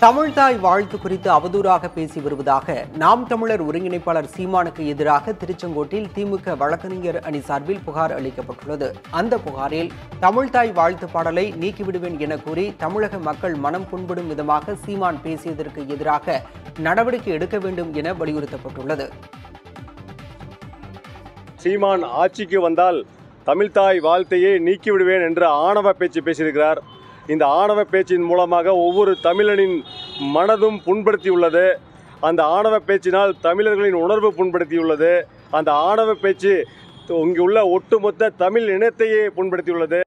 தமிழ்தாய் வாழ்த்து குறித்து அவதூறாக பேசி வருவதாக நாம் தமிழர் ஒருங்கிணைப்பாளர் சீமானுக்கு எதிராக திருச்செங்கோட்டில் திமுக வழக்கறிஞர் அணி சார்பில் புகார் அளிக்கப்பட்டுள்ளது அந்த புகாரில் தமிழ்தாய் வாழ்த்து பாடலை நீக்கிவிடுவேன் என கூறி தமிழக மக்கள் மனம் புண்படும் விதமாக சீமான் பேசியதற்கு எதிராக நடவடிக்கை எடுக்க வேண்டும் என வலியுறுத்தப்பட்டுள்ளது சீமான் ஆட்சிக்கு வந்தால் தமிழ்தாய் வாழ்த்தையே நீக்கிவிடுவேன் என்ற ஆணவ பேச்சு பேசியிருக்கிறார் இந்த ஆணவ பேச்சின் மூலமாக ஒவ்வொரு தமிழனின் மனதும் புண்படுத்தியுள்ளது அந்த ஆணவ பேச்சினால் தமிழர்களின் உணர்வு புண்படுத்தியுள்ளது அந்த ஆணவ பேச்சு இங்கு உள்ள ஒட்டுமொத்த தமிழ் இனத்தையே புண்படுத்தியுள்ளது